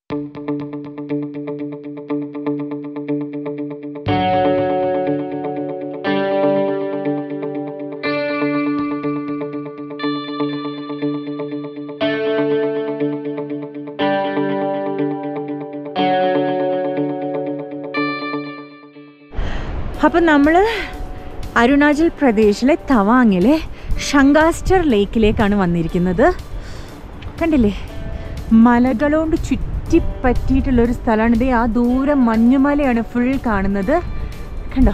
അപ്പം നമ്മൾ അരുണാചൽ പ്രദേശിലെ തവാങ്ങിലെ ഷങ്കാസ്റ്റർ ലേക്കിലേക്കാണ് വന്നിരിക്കുന്നത് കണ്ടില്ലേ മലകളോണ്ട് ചുറ്റിപ്പറ്റിയിട്ടുള്ള ഒരു സ്ഥലമാണ് ഇത് ആ ദൂരം മഞ്ഞുമലയാണ് ഫുൾ കാണുന്നത് കണ്ടോ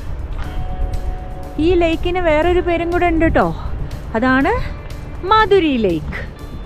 ഈ ലേക്കിന് വേറൊരു പേരും കൂടെ ഉണ്ട് കേട്ടോ അതാണ് മാധുരി ലേക്ക്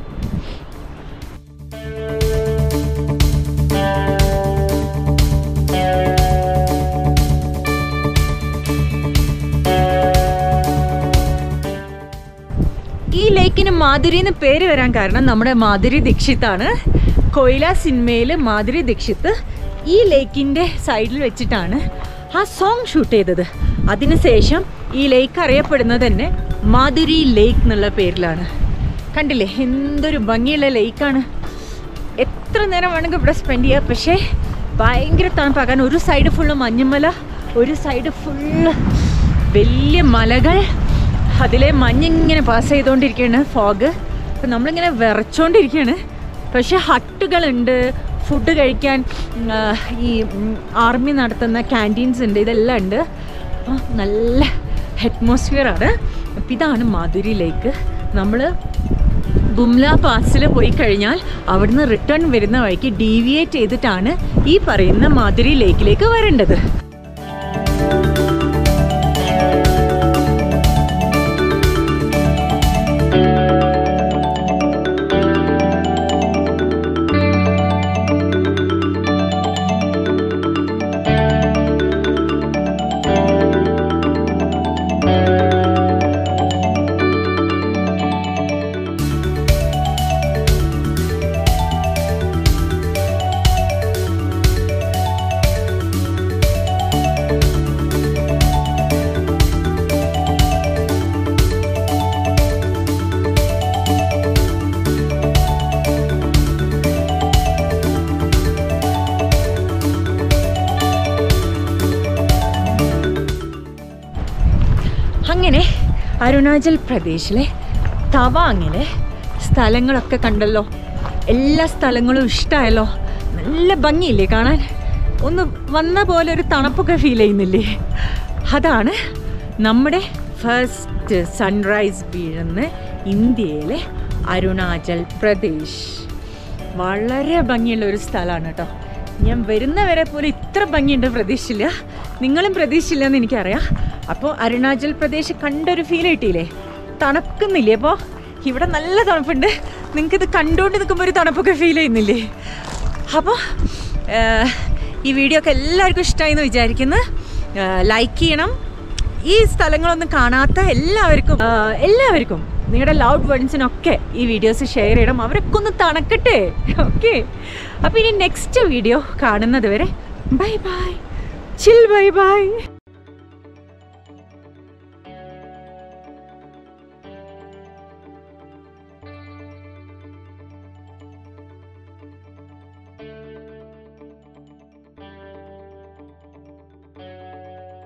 ഈ ലേക്കിന് മാധുരി എന്ന് പേര് വരാൻ കാരണം നമ്മുടെ മാധുരി ദീക്ഷിത്താണ് കൊയില സിനിമയിൽ മാധുരി ദീക്ഷിത്ത് ഈ ലേക്കിൻ്റെ സൈഡിൽ വെച്ചിട്ടാണ് ആ സോങ് ഷൂട്ട് ചെയ്തത് അതിനുശേഷം ഈ ലേക്ക് അറിയപ്പെടുന്നത് തന്നെ മാധുരി ലേക്ക് എന്നുള്ള പേരിലാണ് കണ്ടില്ലേ എന്തൊരു ഭംഗിയുള്ള ലേക്കാണ് എത്ര നേരം വേണമെങ്കിൽ ഇവിടെ സ്പെൻഡ് ചെയ്യാം പക്ഷേ ഭയങ്കര തണുപ്പാക്കാൻ ഒരു സൈഡ് ഫുള്ള് മഞ്ഞുമല ഒരു സൈഡ് ഫുള്ള് വലിയ മലകൾ അതിലെ മഞ്ഞിങ്ങനെ പാസ് ചെയ്തുകൊണ്ടിരിക്കുകയാണ് ഫോഗ് അപ്പം നമ്മളിങ്ങനെ വിറച്ചുകൊണ്ടിരിക്കുകയാണ് പക്ഷേ ഹട്ടുകളുണ്ട് ഫുഡ് കഴിക്കാൻ ഉം, ആ, ഈ ആർമി നടത്തുന്ന ക്യാൻറ്റീൻസ് ഉണ്ട് ഇതെല്ലാം ഉണ്ട് അപ്പോൾ നല്ല അറ്റ്മോസ്ഫിയർ ആണ് അപ്പം ഇതാണ് മാധുരി ലേക്ക് നമ്മൾ ബുംല പാസിൽ പോയി കഴിഞ്ഞാൽ അവിടുന്ന് റിട്ടേൺ വരുന്ന വഴിക്ക് ഡീവിയേറ്റ് ചെയ്തിട്ടാണ് ഈ പറയുന്ന മാധുരി ലേക്കിലേക്ക് വരേണ്ടത് അങ്ങനെ അരുണാചൽ പ്രദേശിലെ തവാങ്ങിലെ സ്ഥലങ്ങളൊക്കെ കണ്ടല്ലോ എല്ലാ സ്ഥലങ്ങളും ഇഷ്ടമായല്ലോ നല്ല ഭംഗിയില്ലേ കാണാൻ ഒന്ന് വന്ന പോലെ ഒരു തണുപ്പൊക്കെ ഫീൽ ചെയ്യുന്നില്ലേ അതാണ് നമ്മുടെ ഫസ്റ്റ് സൺറൈസ് വീഴുന്ന ഇന്ത്യയിലെ അരുണാചൽ പ്രദേശ് വളരെ ഭംഗിയുള്ള ഒരു സ്ഥലമാണ് കേട്ടോ ഞാൻ വരുന്നവരെ പോലും ഇത്ര ഭംഗിയുണ്ട് പ്രതീക്ഷിച്ചില്ല നിങ്ങളും പ്രതീക്ഷിച്ചില്ല എന്ന് എനിക്കറിയാം അപ്പോൾ അരുണാചൽ പ്രദേശ് കണ്ടൊരു ഫീൽ കിട്ടിയില്ലേ തണുക്കുന്നില്ലേ അപ്പോൾ ഇവിടെ നല്ല തണുപ്പുണ്ട് നിങ്ങൾക്കിത് കണ്ടുകൊണ്ട് നിൽക്കുമ്പോൾ ഒരു തണുപ്പൊക്കെ ഫീൽ ചെയ്യുന്നില്ലേ അപ്പോൾ ഈ വീഡിയോ ഒക്കെ എല്ലാവർക്കും ഇഷ്ടമായി എന്ന് വിചാരിക്കുന്നു ലൈക്ക് ചെയ്യണം ഈ സ്ഥലങ്ങളൊന്നും കാണാത്ത എല്ലാവർക്കും ആ, എല്ലാവർക്കും നിങ്ങളുടെ ലൗഡ് വൺസിനൊക്കെ ഈ വീഡിയോസ് ഷെയർ ചെയ്യണം അവരൊക്കെ ഒന്ന് തണക്കട്ടെ ഓക്കെ അപ്പോൾ ഇനി നെക്സ്റ്റ് വീഡിയോ കാണുന്നത് വരെ bye bye chill bye by